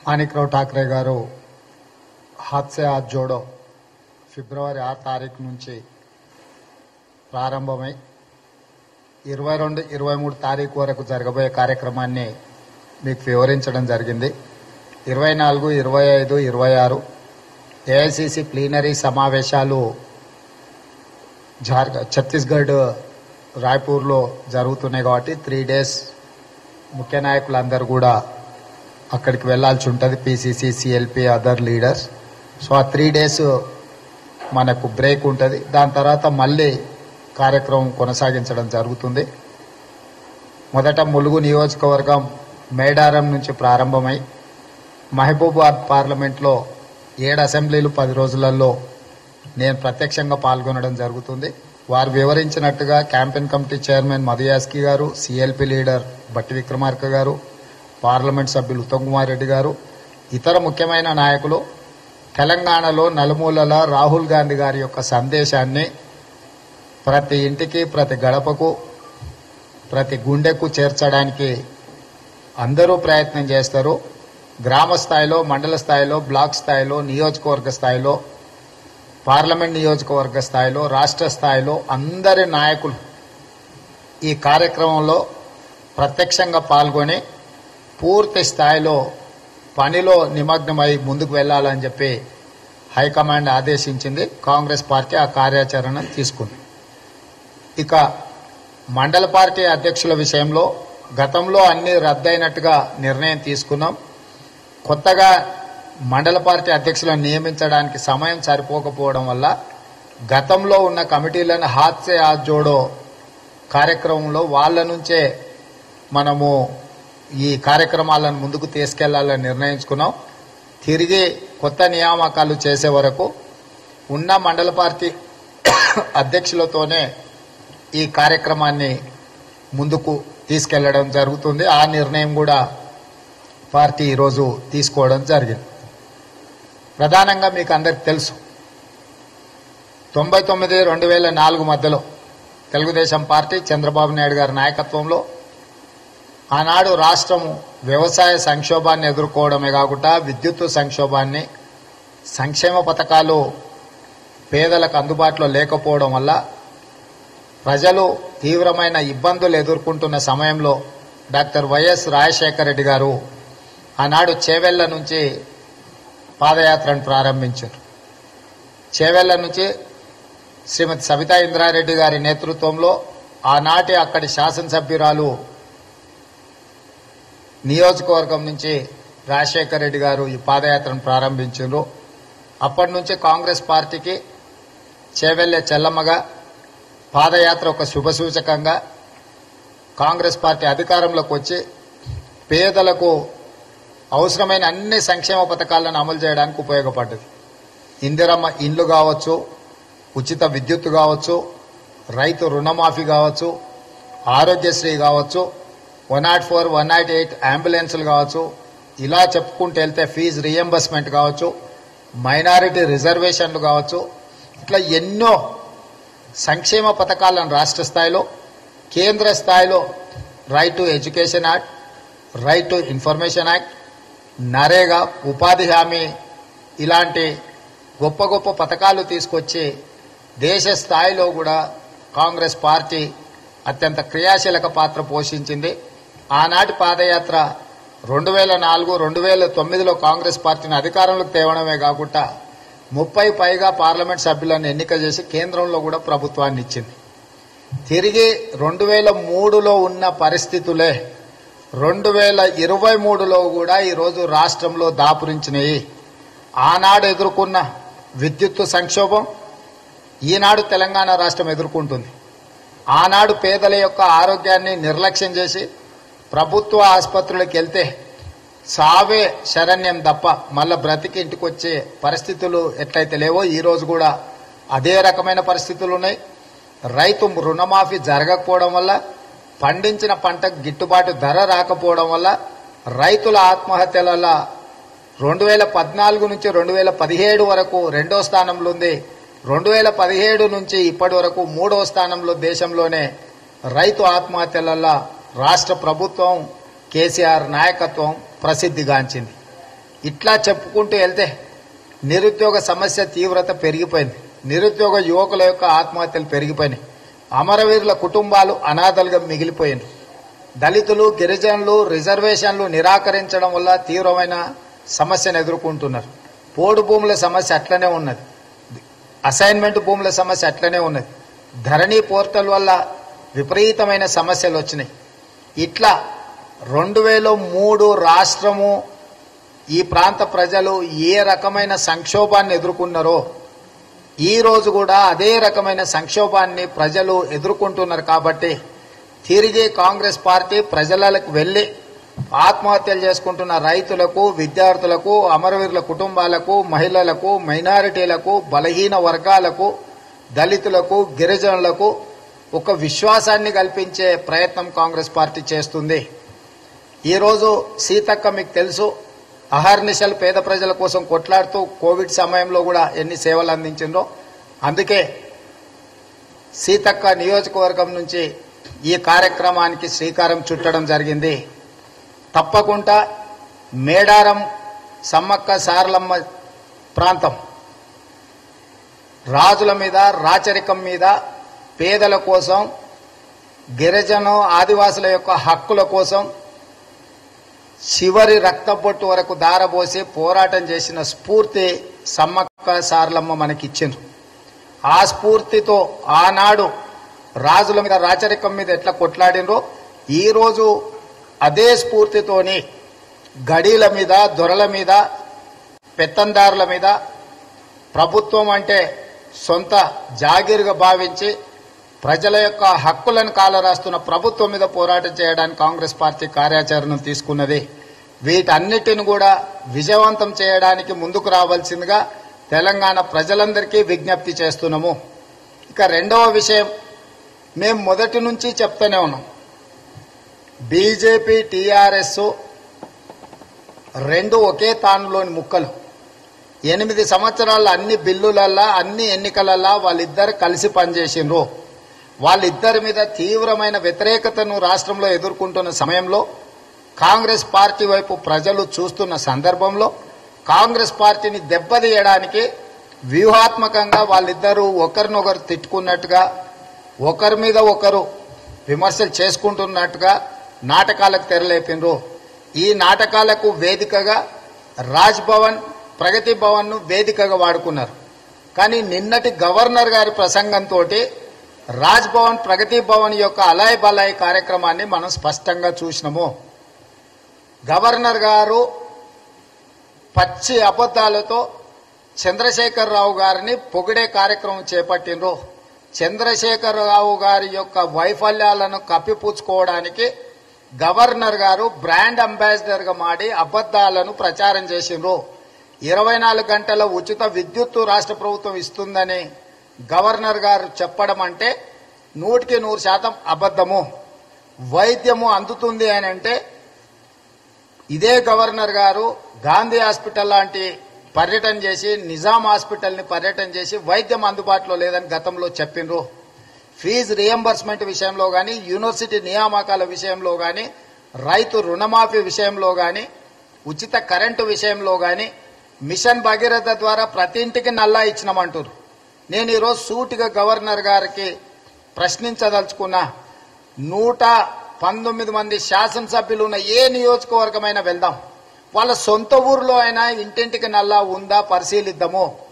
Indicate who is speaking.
Speaker 1: మాణిక్రావు ఠాక్రే గారు హాత్సే హాత్ జోడో ఫిబ్రవరి ఆరు తారీఖు నుంచి ప్రారంభమై ఇరవై రెండు ఇరవై మూడు తారీఖు వరకు జరగబోయే కార్యక్రమాన్ని మీకు వివరించడం జరిగింది ఇరవై నాలుగు ఇరవై ఐదు ఇరవై ఆరు ఏఐసిసి ప్లీనరీ సమావేశాలు జార్ ఛత్తీస్గఢ్ రాయ్పూర్లో జరుగుతున్నాయి కాబట్టి త్రీ డేస్ ముఖ్య నాయకులందరూ కూడా అక్కడికి వెళ్లాల్సి ఉంటుంది PCC CLP other leaders so ఆ త్రీ డేస్ మనకు బ్రేక్ ఉంటుంది దాని తర్వాత మళ్ళీ కార్యక్రమం కొనసాగించడం జరుగుతుంది మొదట ములుగు నియోజకవర్గం మేడారం నుంచి ప్రారంభమై మహబూబాద్ పార్లమెంట్లో ఏడు అసెంబ్లీలు పది రోజులలో నేను ప్రత్యక్షంగా పాల్గొనడం జరుగుతుంది వారు వివరించినట్టుగా campaign committee chairman Madhu Yaskhi garu CLP leader బట్టి విక్రమార్క గారు పార్లమెంట్ సభ్యులు ఉత్తమ్ కుమార్ రెడ్డి గారు ఇతర ముఖ్యమైన నాయకులు తెలంగాణలో నలుమూలల రాహుల్ గాంధీ గారి యొక్క సందేశాన్ని ప్రతి ఇంటికి ప్రతి గడపకు ప్రతి గుండెకు చేర్చడానికి అందరూ ప్రయత్నం చేస్తారు గ్రామ స్థాయిలో మండల స్థాయిలో బ్లాక్ స్థాయిలో నియోజకవర్గ స్థాయిలో పార్లమెంట్ నియోజకవర్గ స్థాయిలో రాష్ట్ర స్థాయిలో అందరి నాయకులు ఈ కార్యక్రమంలో ప్రత్యక్షంగా పాల్గొని పూర్తి స్థాయిలో పనిలో నిమగ్నమై ముందుకు వెళ్లాలని చెప్పి హైకమాండ్ ఆదేశించింది కాంగ్రెస్ పార్టీ ఆ కార్యాచరణ తీసుకుంది ఇక మండల పార్టీ అధ్యక్షుల విషయంలో గతంలో అన్ని రద్దయినట్టుగా నిర్ణయం తీసుకున్నాం కొత్తగా మండల పార్టీ అధ్యక్షులను నియమించడానికి సమయం సరిపోకపోవడం వల్ల గతంలో ఉన్న కమిటీలను హాత్సే హాత్ జోడో కార్యక్రమంలో వాళ్ళ నుంచే మనము ఈ కార్యక్రమాలను ముందుకు తీసుకెళ్లాలని నిర్ణయించుకున్నాం తిరిగి కొత్త నియామకాలు చేసే వరకు ఉన్న మండల పార్టీ అధ్యక్షులతోనే ఈ కార్యక్రమాన్ని ముందుకు తీసుకెళ్లడం జరుగుతుంది ఆ నిర్ణయం కూడా పార్టీ ఈరోజు తీసుకోవడం జరిగింది ప్రధానంగా మీకు అందరికి తెలుసు తొంభై తొమ్మిది రెండు వేల నాలుగు మధ్యలో తెలుగుదేశం పార్టీ చంద్రబాబు నాయుడు గారి నాయకత్వంలో ఆనాడు రాష్ట్రము వ్యవసాయ సంక్షోభాన్ని ఎదుర్కోవడమే కాకుండా విద్యుత్ సంక్షోభాన్ని సంక్షేమ పథకాలు పేదలకు అందుబాటులో లేకపోవడం వల్ల ప్రజలు తీవ్రమైన ఇబ్బందులు ఎదుర్కొంటున్న సమయంలో డాక్టర్ వైఎస్ రాజశేఖర రెడ్డి గారు ఆనాడు చేవెళ్ల నుంచి పాదయాత్రను ప్రారంభించారు చేవెళ్ల నుంచి శ్రీమతి సవితా ఇంద్రారెడ్డి గారి నేతృత్వంలో ఆనాటి అక్కడి శాసనసభ్యురాలు నియోజకవర్గం నుంచి రాజశేఖర రెడ్డి గారు ఈ పాదయాత్రను ప్రారంభించారు అప్పటి నుంచి కాంగ్రెస్ పార్టీకి చేవెళ్లే చెల్లమ్మగా పాదయాత్ర ఒక శుభసూచకంగా కాంగ్రెస్ పార్టీ అధికారంలోకి వచ్చి పేదలకు అవసరమైన అన్ని సంక్షేమ పథకాలను అమలు చేయడానికి ఉపయోగపడ్డది ఇందిరమ్మ ఇండ్లు కావచ్చు ఉచిత విద్యుత్ కావచ్చు రైతు రుణమాఫీ కావచ్చు ఆరోగ్యశ్రీ కావచ్చు one not four one not eight అంబులెన్సులు కావచ్చు ఇలా చెప్పుకుంటూ వెళ్తే ఫీజు రియంబర్స్మెంట్ కావచ్చు మైనారిటీ రిజర్వేషన్లు కావచ్చు ఇట్లా ఎన్నో సంక్షేమ పథకాలను రాష్ట్ర స్థాయిలో కేంద్ర స్థాయిలో right to education act right to information act NREGA ఉపాధి హామీ ఇలాంటి గొప్ప గొప్ప పథకాలు తీసుకొచ్చి దేశ స్థాయిలో కూడా కాంగ్రెస్ పార్టీ అత్యంత క్రియాశీలక పాత్ర పోషించింది ఆనాటి పాదయాత్ర రెండు వేల నాలుగు రెండు వేల తొమ్మిదిలో కాంగ్రెస్ పార్టీని అధికారంలోకి తేవడమే కాకుండా ముప్పై పైగా పార్లమెంట్ సభ్యులను ఎన్నిక చేసి కేంద్రంలో కూడా ప్రభుత్వాన్ని ఇచ్చింది తిరిగి రెండు వేల మూడులో ఉన్న పరిస్థితులే రెండు వేల ఇరవై మూడులో కూడా ఈరోజు రాష్ట్రంలో దాపురించినాయి ఆనాడు ఎదుర్కొన్న విద్యుత్ సంక్షోభం ఈనాడు తెలంగాణ రాష్ట్రం ఎదుర్కొంటుంది ఆనాడు పేదల యొక్క ఆరోగ్యాన్ని నిర్లక్ష్యం చేసి ప్రభుత్వ ఆసుపత్రులకు వెళ్తే సావే శరణ్యం తప్ప మళ్ళా బ్రతికి ఇంటికి వచ్చే పరిస్థితులు ఎట్లయితే లేవో ఈ రోజు కూడా అదే రకమైన పరిస్థితులు ఉన్నాయి రైతు రుణమాఫీ జరగకపోవడం వల్ల పండించిన పంటకు గిట్టుబాటు ధర రాకపోవడం వల్ల రైతుల ఆత్మహత్యల రెండు వేల పద్నాలుగు నుంచి రెండు వేల పదిహేడు వరకు రెండో స్థానంలో ఉంది రెండు వేల పదిహేడు నుంచి ఇప్పటి వరకు మూడో స్థానంలో దేశంలోనే రైతు ఆత్మహత్యలల్ల రాష్ట్ర ప్రభుత్వం కేసీఆర్ నాయకత్వం ప్రసిద్ధిగాంచింది ఇట్లా చెప్పుకుంటూ వెళ్తే నిరుద్యోగ సమస్య తీవ్రత పెరిగిపోయింది నిరుద్యోగ యువకుల యొక్క ఆత్మహత్యలు పెరిగిపోయినాయి అమరవీరుల కుటుంబాలు అనాథలుగా మిగిలిపోయినాయి దళితులు గిరిజనులు రిజర్వేషన్లు నిరాకరించడం వల్ల తీవ్రమైన సమస్యను ఎదుర్కొంటున్నారు పోడు భూముల సమస్య అట్లనే ఉన్నది అసైన్మెంట్ భూముల సమస్య అట్లనే ఉన్నది ధరణి పోర్టల్ వల్ల విపరీతమైన సమస్యలు వచ్చినాయి ఇట్లా రెండు వేల మూడు రాష్ట్రము ఈ ప్రాంత ప్రజలు ఏ రకమైన సంక్షోభాన్ని ఎదుర్కొన్నారో ఈ రోజు కూడా అదే రకమైన సంక్షోభాన్ని ప్రజలు ఎదుర్కొంటున్నారు కాబట్టి తిరిగి కాంగ్రెస్ పార్టీ ప్రజలకు వెళ్ళి ఆత్మహత్యలు చేసుకుంటున్న రైతులకు విద్యార్థులకు అమరవీరుల కుటుంబాలకు మహిళలకు మైనారిటీలకు బలహీన వర్గాలకు దళితులకు గిరిజనులకు ఒక విశ్వాసాన్ని కల్పించే ప్రయత్నం కాంగ్రెస్ పార్టీ చేస్తుంది ఈరోజు సీతక్క మీకు తెలుసు అహర్నిశలు పేద ప్రజల కోసం కొట్లాడుతూ కోవిడ్ సమయంలో కూడా ఎన్ని సేవలు అందించిందో అందుకే సీతక్క నియోజకవర్గం నుంచి ఈ కార్యక్రమానికి శ్రీకారం చుట్టడం జరిగింది తప్పకుండా మేడారం సమ్మక్క సారలమ్మ ప్రాంతం రాజుల మీద రాచరికం మీద పేదల కోసం గిరిజన ఆదివాసుల యొక్క హక్కుల కోసం చివరి రక్తపొట్టు వరకు దారబోసి పోరాటం చేసిన స్ఫూర్తి సమ్మక్క సారలమ్మ మనకిచ్చిండ్రు ఆ స్ఫూర్తితో ఆనాడు రాజుల మీద రాచరికం మీద ఎట్లా కొట్లాడినరో ఈరోజు అదే స్ఫూర్తితోని గడీల మీద దొరల మీద పెత్తందారుల మీద ప్రభుత్వం అంటే సొంత జాగీరుగా భావించి ప్రజల యొక్క హక్కులను కాలరాస్తున్న ప్రభుత్వం మీద పోరాటం చేయడానికి కాంగ్రెస్ పార్టీ కార్యాచరణ తీసుకున్నది వీటన్నిటిని కూడా విజయవంతం చేయడానికి ముందుకు రావాల్సిందిగా తెలంగాణ ప్రజలందరికీ విజ్ఞప్తి చేస్తున్నాము ఇక రెండవ విషయం మేము మొదటి నుంచి చెప్తూనే ఉన్నాం బీజేపీ టీఆర్ఎస్ రెండు ఒకే తానులోని ముక్కలు ఎనిమిది సంవత్సరాల అన్ని బిల్లులల్లా అన్ని ఎన్నికలల్లా వాళ్ళిద్దరు కలిసి పనిచేసిండ్రు వాళ్ళిద్దరి మీద తీవ్రమైన వ్యతిరేకతను రాష్ట్రంలో ఎదుర్కొంటున్న సమయంలో కాంగ్రెస్ పార్టీ వైపు ప్రజలు చూస్తున్న సందర్భంలో కాంగ్రెస్ పార్టీని దెబ్బతీయడానికి వ్యూహాత్మకంగా వాళ్ళిద్దరూ ఒకరినొకరు తిట్టుకున్నట్టుగా ఒకరి మీద ఒకరు విమర్శలు చేసుకుంటున్నట్టుగా నాటకాలకు తెరలేపినరు ఈ నాటకాలకు వేదికగా రాజ్ భవన్ ప్రగతి భవన్ను వేదికగా వాడుకున్నారు కానీ నిన్నటి గవర్నర్ గారి ప్రసంగంతో రాజ్ భవన్ ప్రగతి భవన్ యొక్క అలాయ్ బలాయ్ కార్యక్రమాన్ని మనం స్పష్టంగా చూసినాము గవర్నర్ గారు పచ్చి అబద్ధాలతో చంద్రశేఖరరావు గారిని పొగిడే కార్యక్రమం చేపట్టినరు చంద్రశేఖరరావు గారి యొక్క వైఫల్యాలను కప్పిపుచ్చుకోవడానికి గవర్నర్ గారు బ్రాండ్ అంబాసిడర్గా మాడి అబద్ధాలను ప్రచారం చేసిండ్రు ఇరవై నాలుగు గంటల ఉచిత విద్యుత్తు రాష్ట్ర ప్రభుత్వం ఇస్తుందని గవర్నర్ గారు చెప్పడం అంటే నూటికి నూరు శాతం అబద్ధము వైద్యము అందుతుంది అని అంటే ఇదే గవర్నర్ గారు గాంధీ హాస్పిటల్ లాంటి పర్యటన చేసి నిజాం హాస్పిటల్ని పర్యటన చేసి వైద్యం అందుబాటులో లేదని గతంలో చెప్పిండ్రు ఫీజు రియంబర్స్మెంట్ విషయంలో కానీ యూనివర్సిటీ నియామకాల విషయంలో కానీ రైతు రుణమాఫీ విషయంలో కానీ ఉచిత కరెంటు విషయంలో కానీ మిషన్ భగీరథ ద్వారా ప్రతి ఇంటికి నల్లా ఇచ్చినామంటారు నేను ఈరోజు సూటిగా గవర్నర్ గారికి ప్రశ్నించదలుచుకున్నా నూట పంతొమ్మిది మంది శాసనసభ్యులు ఉన్న ఏ నియోజకవర్గమైనా వెళ్దాం వాళ్ళ సొంత ఊర్లో అయినా ఇంటింటికి నల్లా ఉందా పరిశీలిద్దాము